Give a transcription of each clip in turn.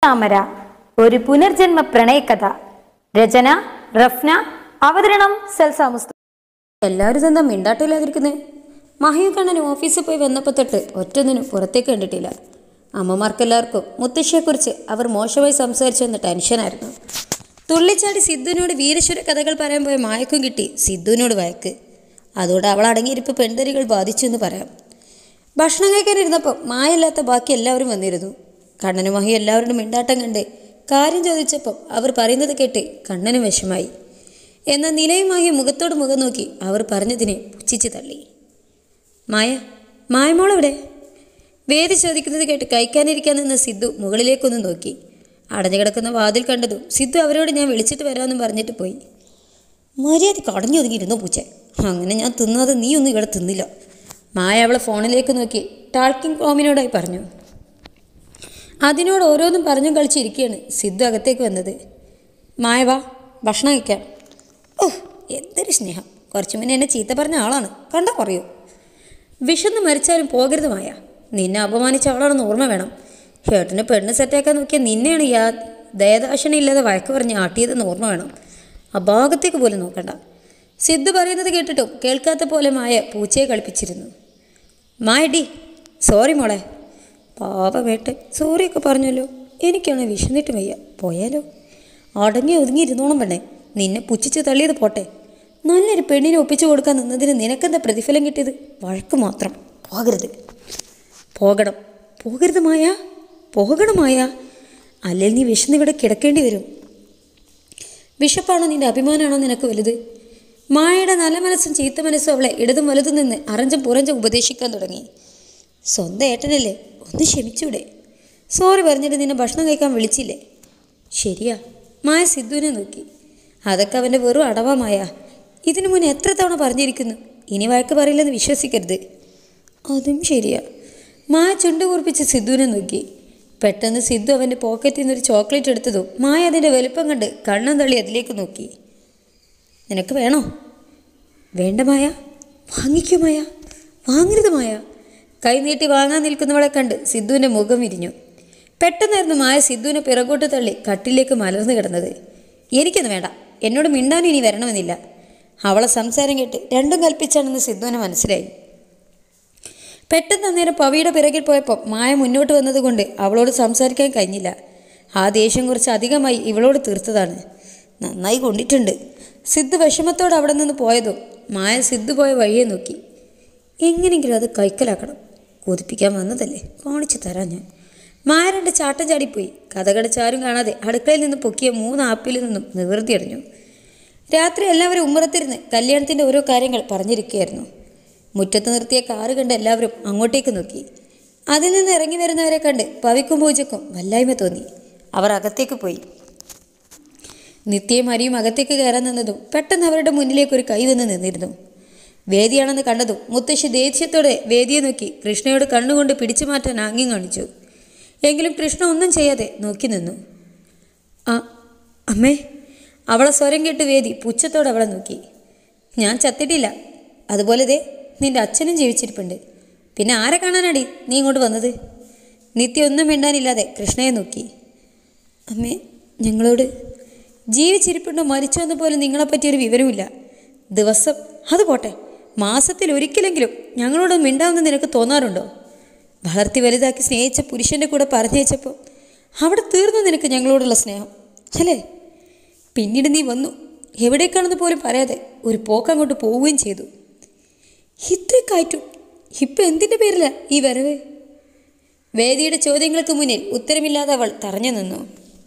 താമര ഒരു പുനർജന്മ പ്രണയകഥ രചന റഫ്ന അവതരണം സെൽസ മുസ്തു എല്ലാവരും എന്താ മിണ്ടാട്ടില്ലാതിരിക്കുന്നത് മഹിയും കണ്ണനും ഓഫീസിൽ പോയി വന്നപ്പോൾ തൊട്ട് ഒറ്റൊന്നിനും പുറത്തേക്ക് കണ്ടിട്ടില്ല അമ്മമാർക്കെല്ലാവർക്കും മുത്തശ്ശിയെക്കുറിച്ച് അവർ മോശമായി സംസാരിച്ചെന്ന് ടെൻഷനായിരുന്നു തുള്ളിച്ചാടി സിദ്ധുവിനോട് വീരശ്വര കഥകൾ പറയാൻ പോയ മായക്കും കിട്ടി സിദ്ധുവിനോട് വഴക്ക് അതോടെ അവൾ അടങ്ങിയിരിപ്പ് പെൺതരികൾ ബാധിച്ചു എന്ന് പറയാം ഭക്ഷണം കഴിക്കാനിരുന്നപ്പോൾ മായല്ലാത്ത ബാക്കി എല്ലാവരും വന്നിരുന്നു കണ്ണനും മഹി എല്ലാവരോടും മിണ്ടാട്ടം കണ്ട് കാര്യം ചോദിച്ചപ്പോൾ അവർ പറയുന്നത് കേട്ട് കണ്ണനും വിഷമായി എന്നാൽ നിലയുമായി മുഖത്തോട് മുഖം നോക്കി അവർ പറഞ്ഞതിനെ പുച്ഛിച്ച് തള്ളി മായ മായമോളെവിടെ വേദി ചോദിക്കുന്നത് കേട്ട് കഴിക്കാനിരിക്കാൻ നിന്ന സിദ്ധു മുകളിലേക്കൊന്ന് നോക്കി അടഞ്ഞു കിടക്കുന്ന വാതിൽ കണ്ടതും സിദ്ധു അവരോട് ഞാൻ വിളിച്ചിട്ട് വരാമെന്നും പറഞ്ഞിട്ട് പോയി മര്യാദ കടഞ്ഞു ഒതുങ്ങിയിരുന്നു പൂച്ച അങ്ങനെ ഞാൻ തിന്നാതെ നീ ഒന്നും ഇവിടെ തിന്നില്ല മായ അവളെ ഫോണിലേക്ക് നോക്കി ടാൾക്കിംഗ് കോമിനോടായി പറഞ്ഞു അതിനോട് ഓരോന്നും പറഞ്ഞും കളിച്ചിരിക്കുകയാണ് സിദ്ധു അകത്തേക്ക് വന്നത് മായ വാ ഭക്ഷണം കഴിക്കാം ഓ എന്തൊരു സ്നേഹം കുറച്ചു മുന്നേ എന്നെ ചീത്ത പറഞ്ഞ ആളാണ് കണ്ടാ കുറയൂ വിശന്ന് മരിച്ചാലും പോകരുത് മായ നിന്നെ അപമാനിച്ച ആളാണെന്ന് ഓർമ്മ വേണം ചേട്ടന് പെണ്ണ് സെറ്റാക്കാൻ നോക്കിയ നിന്നെയാണ് യാ ദയദാക്ഷണ ഇല്ലാതെ വഴക്ക് പറഞ്ഞ് ആട്ടിയതെന്ന് ഓർമ്മ വേണം ആ ഭാഗത്തേക്ക് പോലും നോക്കണ്ട സിദ്ധു പറയുന്നത് കേട്ടിട്ടും കേൾക്കാത്ത പോലെ മായ പൂച്ചയെ കളിപ്പിച്ചിരുന്നു മായടി സോറി മോളെ പാപമേട്ട് സോറിയൊക്കെ പറഞ്ഞല്ലോ എനിക്കാണ് വിശന്നിട്ട് വയ്യ പോയാലോ അടങ്ങി ഒതുങ്ങി ഇരുന്നോളം പെണ്ണേ നിന്നെ പുച്ഛിച്ച് തള്ളിയത് പോട്ടെ നല്ലൊരു പെണ്ണിനെ ഒപ്പിച്ചു കൊടുക്കാൻ നിന്നതിന് നിനക്കെന്താ പ്രതിഫലം കിട്ടിയത് വഴക്ക് മാത്രം പോകരുത് പോകണം പോകരുത് മായ പോകണം മായ അല്ലെങ്കിൽ നീ വിശന്ന് ഇവിടെ കിടക്കേണ്ടി വരും വിശപ്പാണോ നിന്റെ അഭിമാനമാണോ നിനക്ക് വലുത് മായയുടെ നല്ല മനസ്സും ചീത്ത മനസ്സും അവളെ ഇടതും വലതും നിന്ന് അറഞ്ചും പുറഞ്ചും ഉപദേശിക്കാൻ തുടങ്ങി സ്വന്തം ഏട്ടനല്ലേ ഒന്ന് ക്ഷമിച്ചൂടെ സോറി പറഞ്ഞിട്ട് നിന്നെ ഭക്ഷണം കഴിക്കാൻ വിളിച്ചില്ലേ ശരിയാ മായ സിദ്ധുവിനെ നോക്കി അതൊക്കെ അവൻ്റെ വെറും അടവാ മായ ഇതിനു മുന്നേ എത്ര തവണ പറഞ്ഞിരിക്കുന്നു ഇനി വഴക്ക് പറയില്ലെന്ന് വിശ്വസിക്കരുത് അതും ശരിയാ മായ ചുണ്ടു കുറിപ്പിച്ച് സിദ്ധുവിനെ നോക്കി പെട്ടെന്ന് സിദ്ധു അവൻ്റെ പോക്കറ്റിൽ നിന്നൊരു ചോക്ലേറ്റ് എടുത്തതും മായ അതിൻ്റെ വലുപ്പം കണ്ട് കണ്ണും തള്ളി അതിലേക്ക് നോക്കി നിനക്ക് വേണോ വേണ്ട മായ വാങ്ങിക്കൂ മായ വാങ്ങരുത് മായ കൈ നീട്ടി വാങ്ങാൻ നിൽക്കുന്നവളെ കണ്ട് സിദ്ധുവിൻ്റെ മുഖം വിരിഞ്ഞു പെട്ടെന്നായിരുന്നു മായ സിദ്ധുവിനെ പിറകോട്ട് തള്ളി കട്ടിലേക്ക് മലർന്നു കിടന്നത് എനിക്കൊന്നും വേണ്ട എന്നോട് മിണ്ടാനും ഇനി വരണമെന്നില്ല അവളെ സംസാരം കേട്ട് രണ്ടും കൽപ്പിച്ചാണെന്ന് സിദ്ധുവിന് മനസ്സിലായി പെട്ടെന്ന് അന്നേരം പവിയുടെ പിറകിൽ പോയപ്പോൾ മായ മുന്നോട്ട് വന്നതുകൊണ്ട് അവളോട് സംസാരിക്കാൻ കഴിഞ്ഞില്ല ആ ദേഷ്യം കുറച്ച് അധികമായി ഇവളോട് തീർത്തതാണ് നന്നായി കൊണ്ടിട്ടുണ്ട് സിദ്ധു വിഷമത്തോടെ അവിടെ നിന്ന് പോയതും മായ സിദ്ധു പോയ വഴിയെ നോക്കി എങ്ങനെയെങ്കിലും അത് കൈക്കലാക്കണം കൊതിപ്പിക്കാൻ വന്നതല്ലേ കാണിച്ചു തരാം ഞാൻ മായ രണ്ട് ചാട്ടം ചാടിപ്പോയി കഥകടച്ചാരും കാണാതെ അടുക്കളയിൽ നിന്ന് പൊക്കിയ മൂന്ന് ആപ്പിൽ നിന്നും നിവൃത്തി അടഞ്ഞു രാത്രി എല്ലാവരും ഉമ്മറത്തിരുന്ന് കല്യാണത്തിൻ്റെ ഓരോ കാര്യങ്ങൾ പറഞ്ഞിരിക്കുകയായിരുന്നു മുറ്റത്ത് നിർത്തിയ കാറ് കണ്ട് എല്ലാവരും അങ്ങോട്ടേക്ക് നോക്കി അതിൽ നിന്ന് ഇറങ്ങി വരുന്നവരെ കണ്ട് പവിക്കും പൂജക്കും വല്ലായ്മ തോന്നി അവർ അകത്തേക്ക് പോയി നിത്യയും ഹരിയും അകത്തേക്ക് കയറാൻ നിന്നതും പെട്ടെന്ന് അവരുടെ മുന്നിലേക്ക് ഒരു കൈ വന്ന് നിന്നിരുന്നു വേദിയാണെന്ന് കണ്ടതും മുത്തശ്ശി ദേഷ്യത്തോടെ വേദിയെ നോക്കി കൃഷ്ണയോട് കണ്ണുകൊണ്ട് പിടിച്ചു മാറ്റാൻ ആംഗ്യം കാണിച്ചു എങ്കിലും കൃഷ്ണ ഒന്നും ചെയ്യാതെ നോക്കി നിന്നു ആ അമ്മേ അവളെ സ്വരം കേട്ട് വേദി പുച്ഛത്തോടെ അവളെ നോക്കി ഞാൻ ചത്തിട്ടില്ല അതുപോലെ ദേ നിന്റെ അച്ഛനും ജീവിച്ചിരിപ്പുണ്ട് പിന്നെ ആരെ കാണാനാടി നീ ഇങ്ങോട്ട് വന്നത് നിത്യ ഒന്നും മിണ്ടാനില്ലാതെ കൃഷ്ണയെ നോക്കി അമ്മേ ഞങ്ങളോട് ജീവിച്ചിരിപ്പുണ്ടോ മരിച്ചോ എന്ന് പോലും നിങ്ങളെപ്പറ്റി ഒരു വിവരമില്ല ദിവസം അത് പോട്ടെ മാസത്തിൽ ഒരിക്കലെങ്കിലും ഞങ്ങളോട് മിണ്ടാമെന്ന് നിനക്ക് തോന്നാറുണ്ടോ വളർത്തി വലുതാക്കി സ്നേഹിച്ച പുരുഷൻ്റെ കൂടെ പറഞ്ഞയച്ചപ്പോൾ അവിടെ തീർന്നു നിനക്ക് ഞങ്ങളോടുള്ള സ്നേഹം അല്ലേ പിന്നീട് നീ വന്നു എവിടേക്കാണെന്ന് പോലും പറയാതെ ഒരു പോക്കങ്ങോട്ട് പോവുകയും ചെയ്തു ഇത്രക്കായിട്ടും ഇപ്പം എന്തിൻ്റെ പേരിലാ ഈ വരവ് വേദിയുടെ ചോദ്യങ്ങൾക്ക് മുന്നിൽ ഉത്തരമില്ലാതെ അവൾ തറഞ്ഞു നിന്നു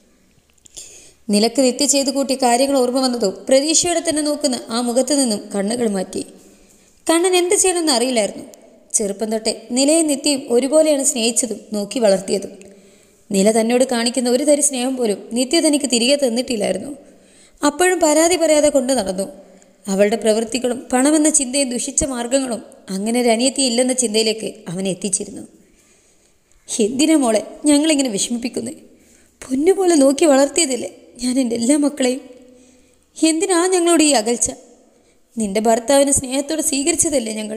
നിലക്ക് നിത്യ ചെയ്തു കൂട്ടി കാര്യങ്ങൾ ഓർമ്മ വന്നതും പ്രതീക്ഷയോടെ തന്നെ നോക്കുന്ന ആ മുഖത്ത് നിന്നും കണ്ണുകൾ മാറ്റി കണ്ണൻ എന്ത് ചെയ്യണമെന്ന് അറിയില്ലായിരുന്നു ചെറുപ്പം തൊട്ടേ നിലയും നിത്യയും ഒരുപോലെയാണ് സ്നേഹിച്ചതും നോക്കി വളർത്തിയതും നില തന്നോട് കാണിക്കുന്ന ഒരു തരി സ്നേഹം പോലും നിത്യ തനിക്ക് തിരികെ തന്നിട്ടില്ലായിരുന്നു അപ്പോഴും പരാതി പറയാതെ കൊണ്ട് നടന്നു അവളുടെ പ്രവൃത്തികളും പണമെന്ന ചിന്തയും ദുഷിച്ച മാർഗങ്ങളും അങ്ങനെ ഒരു അനിയത്തി ഇല്ലെന്ന ചിന്തയിലേക്ക് അവനെ എത്തിച്ചിരുന്നു എന്തിനാ മോളെ ഞങ്ങളിങ്ങനെ വിഷമിപ്പിക്കുന്നത് പൊന്നുപോലെ നോക്കി വളർത്തിയതില്ലേ ഞാൻ എൻ്റെ എല്ലാ മക്കളെയും എന്തിനാ ഞങ്ങളോട് ഈ അകൽച്ച നിന്റെ ഭർത്താവിനെ സ്നേഹത്തോടെ സ്വീകരിച്ചതല്ലേ ഞങ്ങൾ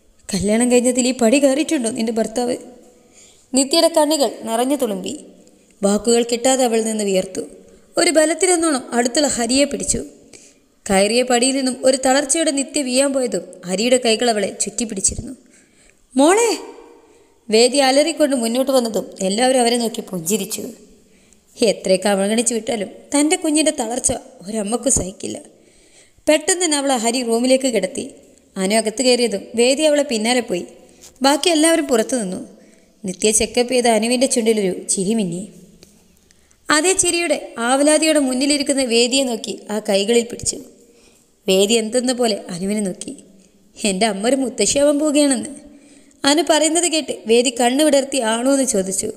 കല്യാണം കഴിഞ്ഞതിൽ ഈ പടി കയറിയിട്ടുണ്ടോ നിന്റെ ഭർത്താവ് നിത്യയുടെ കണ്ണുകൾ നിറഞ്ഞു തുളുമ്പി വാക്കുകൾ കിട്ടാതെ അവൾ നിന്ന് വിയർത്തു ഒരു ബലത്തിലെന്നോണം അടുത്തുള്ള ഹരിയെ പിടിച്ചു കയറിയ പടിയിൽ നിന്നും ഒരു തളർച്ചയുടെ നിത്യ വീയാൻ പോയതും ഹരിയുടെ കൈകൾ അവളെ ചുറ്റിപ്പിടിച്ചിരുന്നു മോളെ വേദി അലറിക്കൊണ്ട് മുന്നോട്ട് വന്നതും എല്ലാവരും അവരെ നോക്കി പുഞ്ചിരിച്ചു എത്രയൊക്കെ അവഗണിച്ചു വിട്ടാലും തൻ്റെ കുഞ്ഞിൻ്റെ തളർച്ച ഒരമ്മക്കും സഹിക്കില്ല പെട്ടെന്ന് തന്നെ അവളെ ഹരി റൂമിലേക്ക് കിടത്തി അനു അകത്ത് കയറിയതും വേദി അവളെ പിന്നാലെ പോയി ബാക്കി എല്ലാവരും പുറത്തു നിന്നു നിത്യ ചെക്കപ്പ് ചെയ്ത അനുവിൻ്റെ ചുണ്ടിലൊരു ചിരി മിന്നി അതേ ചിരിയുടെ ആവലാതിയുടെ മുന്നിലിരിക്കുന്ന വേദിയെ നോക്കി ആ കൈകളിൽ പിടിച്ചു വേദി എന്തെന്ന പോലെ അനുവിനെ നോക്കി എൻ്റെ അമ്മ ഒരു മുത്തശ്ശിയാവാൻ പോവുകയാണെന്ന് അനു പറയുന്നത് കേട്ട് വേദി കണ്ണു വിടർത്തി ആണോ എന്ന് ചോദിച്ചു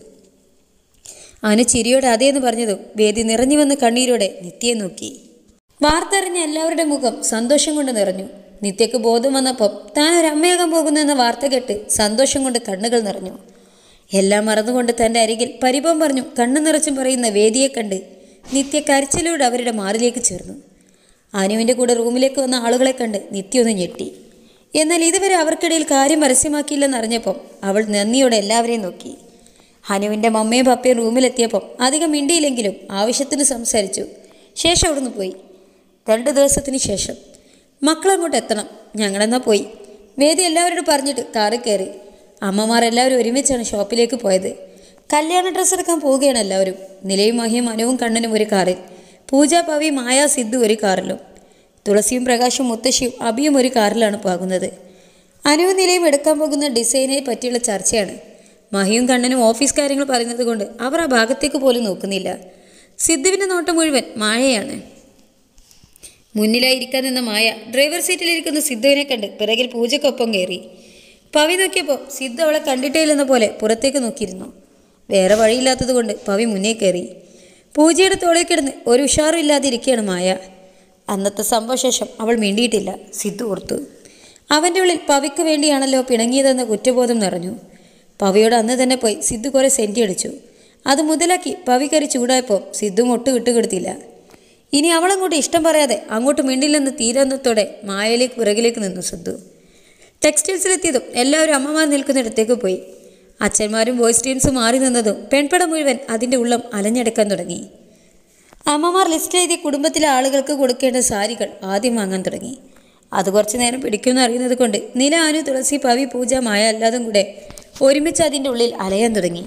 അനു ചിരിയോടെ അതേന്ന് പറഞ്ഞതും വേദി നിറഞ്ഞു വന്ന കണ്ണീരോടെ നിത്യയെ നോക്കി വാർത്ത അറിഞ്ഞ എല്ലാവരുടെ മുഖം സന്തോഷം കൊണ്ട് നിറഞ്ഞു നിത്യക്ക് ബോധം വന്നപ്പം താൻ ഒരു അമ്മയാകാൻ പോകുന്നു എന്ന വാർത്ത കേട്ട് സന്തോഷം കൊണ്ട് കണ്ണുകൾ നിറഞ്ഞു എല്ലാം മറന്നുകൊണ്ട് തൻ്റെ അരികിൽ പരിഭവം പറഞ്ഞു കണ്ണു നിറച്ചും പറയുന്ന വേദിയെ കണ്ട് നിത്യ കരച്ചിലൂടെ അവരുടെ മാറിലേക്ക് ചേർന്നു അനുവിൻ്റെ കൂടെ റൂമിലേക്ക് വന്ന ആളുകളെ കണ്ട് നിത്യ ഒന്ന് ഞെട്ടി എന്നാൽ ഇതുവരെ അവർക്കിടയിൽ കാര്യം പരസ്യമാക്കിയില്ലെന്നറിഞ്ഞപ്പം അവൾ നന്ദിയോടെ എല്ലാവരെയും നോക്കി ഹനുവിൻ്റെ മമ്മയും പപ്പയും റൂമിലെത്തിയപ്പം അധികം മിണ്ടിയില്ലെങ്കിലും ആവശ്യത്തിന് സംസാരിച്ചു ശേഷം അവിടുന്ന് പോയി രണ്ട് ദിവസത്തിന് ശേഷം മക്കളങ്ങോട്ട് എത്തണം ഞങ്ങളെന്നാ പോയി വേദി എല്ലാവരോടും പറഞ്ഞിട്ട് കാറിൽ കയറി അമ്മമാർ എല്ലാവരും ഒരുമിച്ചാണ് ഷോപ്പിലേക്ക് പോയത് കല്യാണ ഡ്രസ്സ് എടുക്കാൻ പോവുകയാണ് എല്ലാവരും നിലയും മഹിയും അനുവും കണ്ണനും ഒരു കാറിൽ പൂജ പവി മായ സിദ്ധു ഒരു കാറിലും തുളസിയും പ്രകാശും മുത്തശ്ശിയും അഭിയും ഒരു കാറിലാണ് പോകുന്നത് അനുവും നിലയും എടുക്കാൻ പോകുന്ന ഡിസൈനെ പറ്റിയുള്ള ചർച്ചയാണ് മഹിയും കണ്ണനും ഓഫീസ് കാര്യങ്ങൾ പറയുന്നത് കൊണ്ട് അവർ ആ ഭാഗത്തേക്ക് പോലും നോക്കുന്നില്ല സിദ്ധുവിൻ്റെ നോട്ടം മുഴുവൻ മായയാണ് മുന്നിലായിരിക്കാൻ നിന്ന മായ ഡ്രൈവർ സീറ്റിലിരിക്കുന്ന സിദ്ധുവിനെ കണ്ട് പിറകിൽ പൂജക്കൊപ്പം കയറി പവി നോക്കിയപ്പോൾ സിദ്ധു അവളെ കണ്ടിട്ടേ ഇല്ലെന്ന പോലെ പുറത്തേക്ക് നോക്കിയിരുന്നു വേറെ വഴിയില്ലാത്തത് കൊണ്ട് പവി മുന്നേ കയറി പൂജയുടെ തോളിൽ കിടന്ന് ഒരു ഉഷാറും ഇല്ലാതെ ഇരിക്കുകയാണ് മായ അന്നത്തെ സംഭവശേഷം അവൾ മിണ്ടിയിട്ടില്ല സിദ്ധു ഓർത്തു അവൻ്റെ ഉള്ളിൽ പവിക്ക് വേണ്ടിയാണല്ലോ പിണങ്ങിയതെന്ന കുറ്റബോധം നിറഞ്ഞു പവിയോട് അന്ന് തന്നെ പോയി സിദ്ധു കുറേ സെൻറ്റി അടിച്ചു അത് മുതലാക്കി പവി കയറി ചൂടായപ്പോൾ സിദ്ധു ഒട്ട് വിട്ടുകൊടുത്തില്ല ഇനി അവളങ്ങോട്ട് ഇഷ്ടം പറയാതെ അങ്ങോട്ട് മിണ്ടില്ലെന്ന് തീരുന്നതോടെ മായയിലേക്ക് പിറകിലേക്ക് നിന്നു സിദ്ധു ടെക്സ്റ്റൈൽസിലെത്തിയതും എല്ലാവരും അമ്മമാർ നിൽക്കുന്നിടത്തേക്ക് പോയി അച്ഛന്മാരും ബോയ്സ് ടീംസും മാറി നിന്നതും പെൺപട മുഴുവൻ അതിൻ്റെ ഉള്ളം അലഞ്ഞെടുക്കാൻ തുടങ്ങി അമ്മമാർ ലിസ്റ്റ് എഴുതി കുടുംബത്തിലെ ആളുകൾക്ക് കൊടുക്കേണ്ട സാരികൾ ആദ്യം വാങ്ങാൻ തുടങ്ങി അത് കുറച്ച് നേരം പിടിക്കുമെന്ന് അറിയുന്നത് കൊണ്ട് നില അനു തുളസി പവി പൂജ മായ അല്ലാതും കൂടെ ഒരുമിച്ച് അതിൻ്റെ ഉള്ളിൽ അലയാൻ തുടങ്ങി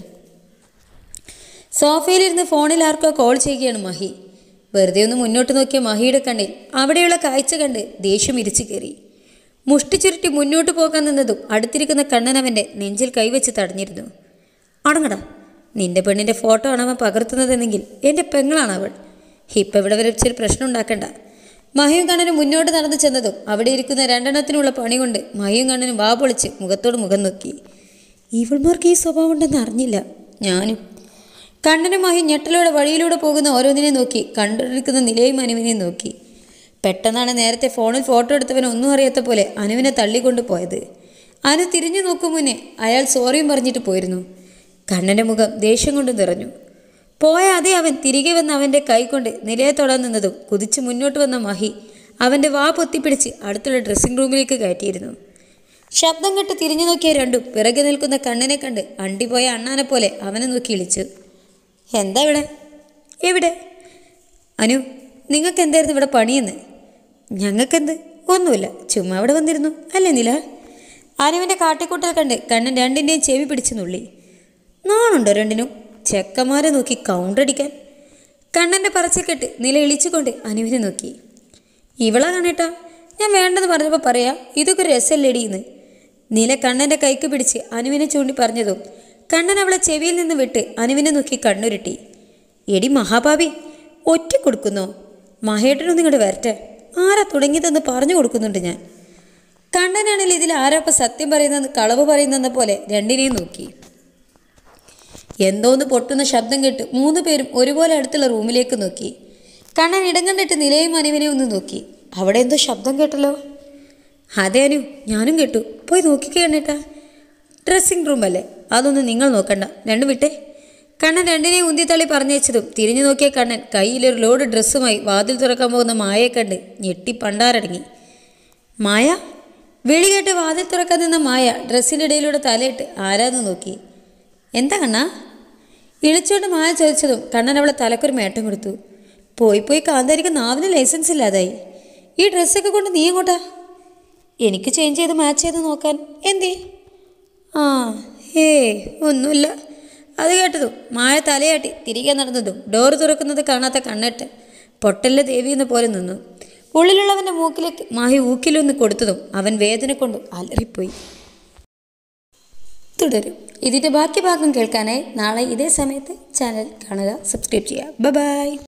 സോഫയിലിരുന്ന് ഫോണിൽ ആർക്കോ കോൾ ചെയ്യുകയാണ് മഹി വെറുതെ ഒന്ന് മുന്നോട്ട് നോക്കിയ മഹിയുടെ കണ്ണിൽ അവിടെയുള്ള കാഴ്ച കണ്ട് ദേഷ്യം ഇരിച്ചു കയറി മുഷ്ടി ചുരുട്ടി മുന്നോട്ട് പോകാൻ നിന്നതും അടുത്തിരിക്കുന്ന കണ്ണൻ അവൻ്റെ നെഞ്ചിൽ കൈവച്ച് തടഞ്ഞിരുന്നു അടങ്ങടാ നിന്റെ പെണ്ണിൻ്റെ ഫോട്ടോ ആണ് അവൻ പകർത്തുന്നതെന്നെങ്കിൽ എൻ്റെ പെങ്ങളാണ് അവൾ ഇപ്പം ഇവിടെ വരെ ഇച്ചിരി പ്രശ്നം ഉണ്ടാക്കണ്ട മഹിയും കണ്ണനും മുന്നോട്ട് നടന്നു ചെന്നതും അവിടെ ഇരിക്കുന്ന രണ്ടെണ്ണത്തിനുള്ള പണി കൊണ്ട് മഹിയും കണ്ണനും വാ പൊളിച്ച് മുഖത്തോട് മുഖം നോക്കി ഇവൾമാർക്ക് ഈ സ്വഭാവം ഉണ്ടെന്ന് അറിഞ്ഞില്ല ഞാനും കണ്ണനും മഹിയും ഞെട്ടലോടെ വഴിയിലൂടെ പോകുന്ന ഓരോന്നിനെ നോക്കി കണ്ടുകൊണ്ടിരിക്കുന്ന നിലയും അനുവിനെയും നോക്കി പെട്ടെന്നാണ് നേരത്തെ ഫോണിൽ ഫോട്ടോ എടുത്തവൻ ഒന്നും അറിയാത്ത പോലെ അനുവിനെ തള്ളിക്കൊണ്ട് പോയത് അനു തിരിഞ്ഞു നോക്കും മുന്നേ അയാൾ സോറിയും പറഞ്ഞിട്ട് പോയിരുന്നു കണ്ണൻ്റെ മുഖം ദേഷ്യം കൊണ്ട് നിറഞ്ഞു പോയ അതേ അവൻ തിരികെ വന്ന് അവൻ്റെ കൈകൊണ്ട് നിലയെ തൊടാൻ നിന്നതും കുതിച്ച് മുന്നോട്ട് വന്ന മഹി അവൻ്റെ വാ പൊത്തിപ്പിടിച്ച് അടുത്തുള്ള ഡ്രസ്സിംഗ് റൂമിലേക്ക് കയറ്റിയിരുന്നു ശബ്ദം കേട്ട് തിരിഞ്ഞു നോക്കിയ രണ്ടും പിറകെ നിൽക്കുന്ന കണ്ണനെ കണ്ട് അണ്ടിപ്പോയ അണ്ണാനെ പോലെ അവനെ നോക്കി ഇളിച്ചു എന്താ ഇവിടെ എവിടെ അനു നിങ്ങൾക്ക് എന്തായിരുന്നു ഇവിടെ പണിയെന്ന് ഞങ്ങൾക്കെന്ത് ഒന്നുമില്ല ചുമ്മാ ഇവിടെ വന്നിരുന്നു അല്ലേ നില അനുവിൻ്റെ കാട്ടിക്കൂട്ടൽ കണ്ട് കണ്ണൻ രണ്ടിൻ്റെയും ചെവി പിടിച്ചു നുള്ളി നാണുണ്ടോ രണ്ടിനും ചെക്കന്മാരെ നോക്കി കൗണ്ടടിക്കാൻ കണ്ണൻ്റെ പറച്ചിൽ നില ഇളിച്ചുകൊണ്ട് അനുവിനെ നോക്കി ഇവളാ കണ്ണേട്ടാ ഞാൻ വേണ്ടെന്ന് പറഞ്ഞപ്പോൾ പറയാം ഇതൊക്കെ രസല്ലേടിയെന്ന് നില കണ്ണൻ്റെ കൈക്ക് പിടിച്ച് അനുവിനെ ചൂണ്ടി പറഞ്ഞതും കണ്ണൻ അവളെ ചെവിയിൽ നിന്ന് വിട്ട് അനുവിനെ നോക്കി കണ്ണുരുട്ടി എടി മഹാഭാവി ഒറ്റ കൊടുക്കുന്നോ മഹേട്ടനൊന്നും ഇങ്ങോട്ട് വരട്ടെ ആരാ തുടങ്ങിയതെന്ന് പറഞ്ഞു കൊടുക്കുന്നുണ്ട് ഞാൻ കണ്ണനാണെങ്കിൽ ഇതിൽ ആരാപ്പം സത്യം പറയുന്നതെന്ന് കളവ് പറയുന്നെന്ന പോലെ രണ്ടിനെയും നോക്കി എന്തോന്ന് പൊട്ടുന്ന ശബ്ദം കേട്ട് മൂന്ന് പേരും ഒരുപോലെ അടുത്തുള്ള റൂമിലേക്ക് നോക്കി കണ്ണൻ ഇടം കണ്ടിട്ട് നിലയും അനുവിനെയും ഒന്ന് നോക്കി അവിടെ എന്തോ ശബ്ദം കേട്ടല്ലോ അതെ അനു ഞാനും കേട്ടു പോയി നോക്കിക്കേണേട്ടാ ഡ്രസ്സിംഗ് റൂം അല്ലേ അതൊന്നും നിങ്ങൾ നോക്കണ്ട രണ്ടും വിട്ടേ കണ്ണൻ രണ്ടിനെയും ഉന്തിത്തള്ളി പറഞ്ഞയച്ചതും തിരിഞ്ഞു നോക്കിയ കണ്ണൻ കയ്യിലൊരു ലോഡ് ഡ്രസ്സുമായി വാതിൽ തുറക്കാൻ പോകുന്ന മായയെ കണ്ട് ഞെട്ടി പണ്ടാരടങ്ങി മായ വിളി കേട്ട് വാതിൽ തുറക്കാൻ നിന്ന മായ ഡ്രസ്സിൻ്റെ ഇടയിലൂടെ തലയിട്ട് ആരാന്ന് നോക്കി എന്താ കണ്ണാ ഇളിച്ചോണ്ട് മായ ചോദിച്ചതും കണ്ണൻ അവളെ തലക്കൊരു മേട്ടം കൊടുത്തു പോയി പോയി കാന്താരിക്ക് നാവിന് ലൈസൻസ് ഇല്ലാതായി ഈ ഡ്രസ്സൊക്കെ കൊണ്ട് നീ എങ്ങോട്ടാ എനിക്ക് ചേഞ്ച് ചെയ്ത് മാച്ച് ചെയ്ത് നോക്കാൻ എന്തേ ആ ഏ ഒന്നുമില്ല അത് കേട്ടതും മായ തലയാട്ടി തിരികെ നടന്നതും ഡോർ തുറക്കുന്നത് കാണാത്ത കണ്ണെട്ട് പൊട്ടലിലെ ദേവി എന്ന പോലെ നിന്നു ഉള്ളിലുള്ളവൻ്റെ മൂക്കിലേക്ക് മാഹി ഊക്കിലൊന്ന് കൊടുത്തതും അവൻ വേദന കൊണ്ട് അലറിപ്പോയി തുടരും ഇതിൻ്റെ ബാക്കി ഭാഗം കേൾക്കാനായി നാളെ ഇതേ സമയത്ത് ചാനൽ കാണുക സബ്സ്ക്രൈബ് ചെയ്യുക ബൈ